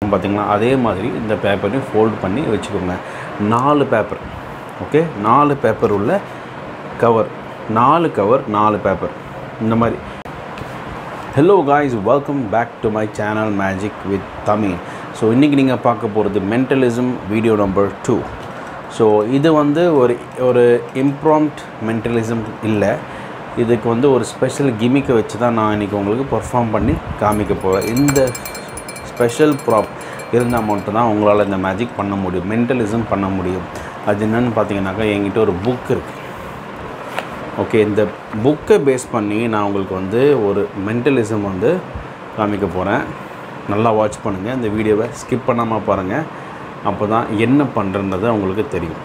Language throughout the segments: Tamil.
பார்த்தீங்களா அதே மாதிரி இந்த பேப்பரையும் ஃபோல்ட் பண்ணி வச்சுக்கோங்க நாலு பேப்பர் ஓகே நாலு பேப்பர் உள்ள கவர் நாலு கவர் நாலு பேப்பர் இந்த மாதிரி hello guys welcome back to my channel magic with Tamil so இன்றைக்கி நீங்கள் பார்க்க போகிறது mentalism video number two so இது வந்து ஒரு ஒரு இம்ப்ராம்ப்ட் மென்டலிசம் இல்லை இதுக்கு வந்து ஒரு ஸ்பெஷல் கிமிக்கை வச்சு தான் நான் இன்றைக்கி உங்களுக்கு பெர்ஃபார்ம் பண்ணி காமிக்க போகிறேன் இந்த ஸ்பெஷல் ப்ராப் இருந்தால் மட்டும்தான் உங்களால் இந்த மேஜிக் பண்ண முடியும் மென்டலிசம் பண்ண முடியும் அது என்னென்னு பார்த்தீங்கன்னாக்கா என்கிட்ட ஒரு புக் இருக்குது ஓகே இந்த புக்கை பேஸ் பண்ணி நான் உங்களுக்கு வந்து ஒரு மென்டலிசம் வந்து காமிக்க போகிறேன் நல்லா வாட்ச் பண்ணுங்கள் இந்த வீடியோவை ஸ்கிப் பண்ணாமல் பாருங்கள் அப்போ தான் என்ன பண்ணுறன்றது உங்களுக்கு தெரியும்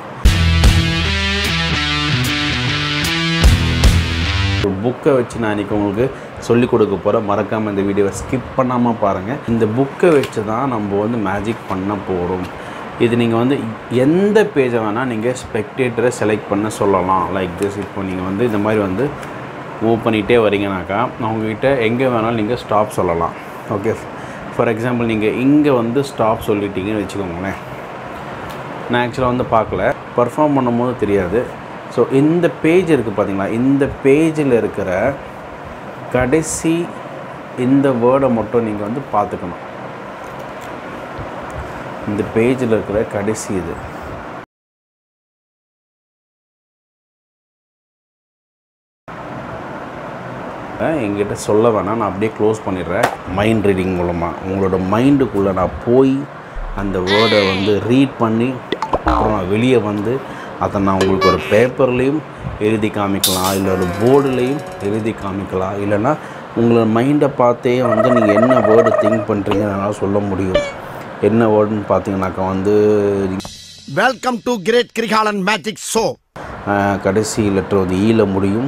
ஒரு புக்கை வச்சு நான் இன்றைக்கி உங்களுக்கு சொல்லிக் கொடுக்க போகிறேன் மறக்காமல் இந்த வீடியோவை ஸ்கிப் பண்ணாமல் பாருங்கள் இந்த புக்கை வச்சு தான் நம்ம வந்து மேஜிக் பண்ண போகிறோம் இது நீங்கள் வந்து எந்த பேஜை வேணால் நீங்கள் ஸ்பெக்டேட்டரை செலக்ட் பண்ண சொல்லலாம் லைக் திஸ் இப்போ நீங்கள் வந்து இந்த மாதிரி வந்து மூவ் பண்ணிகிட்டே வரீங்கனாக்கா அவங்கக்கிட்ட எங்கே வேணாலும் நீங்கள் ஸ்டாப் சொல்லலாம் ஓகே ஃபார் எக்ஸாம்பிள் நீங்கள் இங்கே வந்து ஸ்டாப் சொல்லிட்டீங்கன்னு வச்சுக்கோங்களேன் நான் ஆக்சுவலாக வந்து பார்க்கல பர்ஃபார்ம் பண்ணும்போது தெரியாது ஸோ இந்த பேஜ் இருக்குது பார்த்தீங்களா இந்த பேஜில் இருக்கிற கடைசி இந்த வேர்டை மட்டும் நீங்கள் வந்து பார்த்துக்கணும் இந்த பேஜில் இருக்கிற கடைசி இது எங்கிட்ட சொல்ல வேணாம் நான் அப்படியே க்ளோஸ் பண்ணிடுறேன் மைண்ட் ரீடிங் மூலமாக உங்களோட மைண்டுக்குள்ளே நான் போய் அந்த வேர்டை வந்து ரீட் பண்ணி அப்புறம் நான் வெளியே வந்து அதை நான் உங்களுக்கு ஒரு பேப்பர்லேயும் எழுதி காமிக்கலாம் இல்லை ஒரு போர்டுலேயும் எழுதி காமிக்கலாம் இல்லைன்னா உங்களோட மைண்டை பார்த்தே வந்து நீங்கள் என்ன வேர்டு திங்க் பண்ணுறீங்கன்னு என்னால் சொல்ல முடியும் என்ன வேர்டுன்னு பார்த்தீங்கன்னாக்கா வந்து welcome to great Kirikalan magic show ஆஹ், கடைசி லெட்டர் வந்து ஈல முடியும்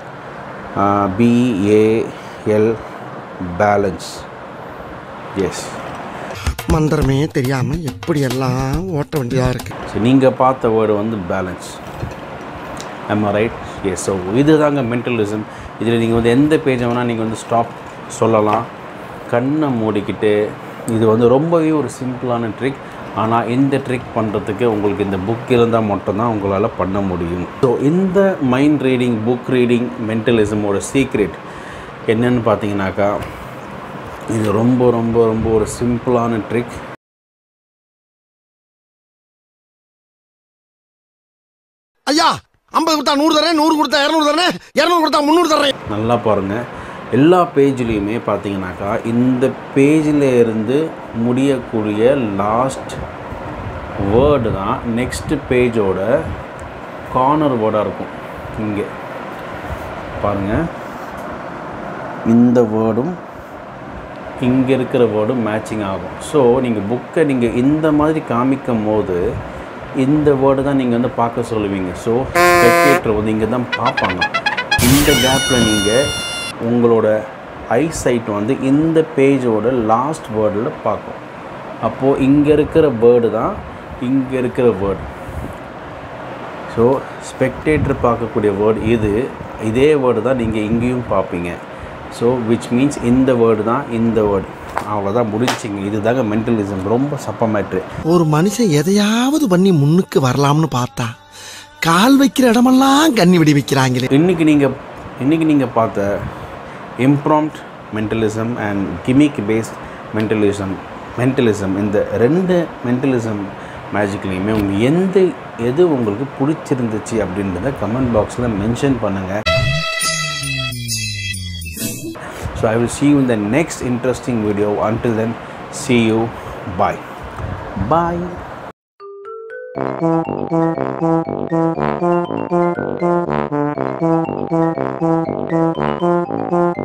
பிஏஎல் பேலன்ஸ் எஸ் மந்திரமே தெரியாம எப்படி எல்லாம் ஓட்ட வேண்டியதா இருக்கு ஸோ நீங்கள் பார்த்த வேர்டு வந்து balance am I right yes so இதுதாங்க மென்டலிசம் இதில் நீங்கள் வந்து எந்த பேஜை வேணால் நீங்கள் வந்து ஸ்டாப் சொல்லலாம் கண்ணை மூடிக்கிட்டு இது வந்து ரொம்பவே ஒரு சிம்பிளான ட்ரிக் ஆனால் இந்த ட்ரிக் பண்ணுறதுக்கு உங்களுக்கு இந்த புக் இருந்தால் மட்டும்தான் உங்களால் பண்ண முடியும் ஸோ இந்த மைண்ட் ரீடிங் புக் ரீடிங் மென்டலிசமோட சீக்ரெட் என்னன்னு பார்த்தீங்கன்னாக்கா இது ரொம்ப ரொம்ப ரொம்ப ஒரு சிம்பிளான ட்ரிக் ஐயா ஐம்பது கொடுத்தா நூறு தரேன் நூறு கொடுத்தா இரநூறு தரேன் இரநூறு கொடுத்தா முந்நூறு தரேன் நல்லா பாருங்கள் எல்லா பேஜ்லேயுமே பார்த்தீங்கன்னாக்கா இந்த பேஜில் இருந்து முடியக்கூடிய லாஸ்ட் வேர்டு தான் நெக்ஸ்ட் பேஜோட கார்னர் வேர்டாக இருக்கும் இங்கே பாருங்கள் இந்த வேர்டும் இங்கே இருக்கிற வேர்டும் மேட்சிங் ஆகும் ஸோ நீங்கள் புக்கை நீங்கள் இந்த மாதிரி காமிக்கும் போது இந்த வேர்டு தான் நீங்கள் வந்து பார்க்க சொல்லுவீங்க ஸோ ஸ்பெக்டேட்டர் வந்து இங்கே தான் பார்ப்பாங்க இந்த கேப்பில் நீங்கள் உங்களோட ஐசைட் வந்து இந்த பேஜோட லாஸ்ட் வேர்டில் பார்க்கும் அப்போது இங்கே இருக்கிற வேர்டு தான் இங்கே இருக்கிற வேர்டு ஸோ ஸ்பெக்டேட்டர் பார்க்கக்கூடிய வேர்டு இது இதே வேர்டு தான் நீங்கள் இங்கேயும் பார்ப்பீங்க ஸோ விச் மீன்ஸ் இந்த வேர்டு தான் இந்த வேர்டு அவ்வளோதான் முடிஞ்சிங்க இதுதாங்க மென்டலிசம் ரொம்ப சப்ப மேட்ரு ஒரு மனுஷன் எதையாவது பண்ணி முன்னுக்கு வரலாம்னு பார்த்தா கால் வைக்கிற இடமெல்லாம் கண்ணி விடி வைக்கிறாங்களே இன்றைக்கி நீங்கள் இன்றைக்கி நீங்கள் பார்த்த impromptu mentalism and gimmick based mentalism mentalism இந்த ரெண்டு மென்டலிசம் மேஜிக்லேயுமே உங்களுக்கு எந்த எது உங்களுக்கு பிடிச்சிருந்துச்சு அப்படின்றத கமெண்ட் பாக்ஸில் மென்ஷன் பண்ணுங்கள் So I will see you in the next interesting video. Until then, see you. Bye. Bye. Thank you.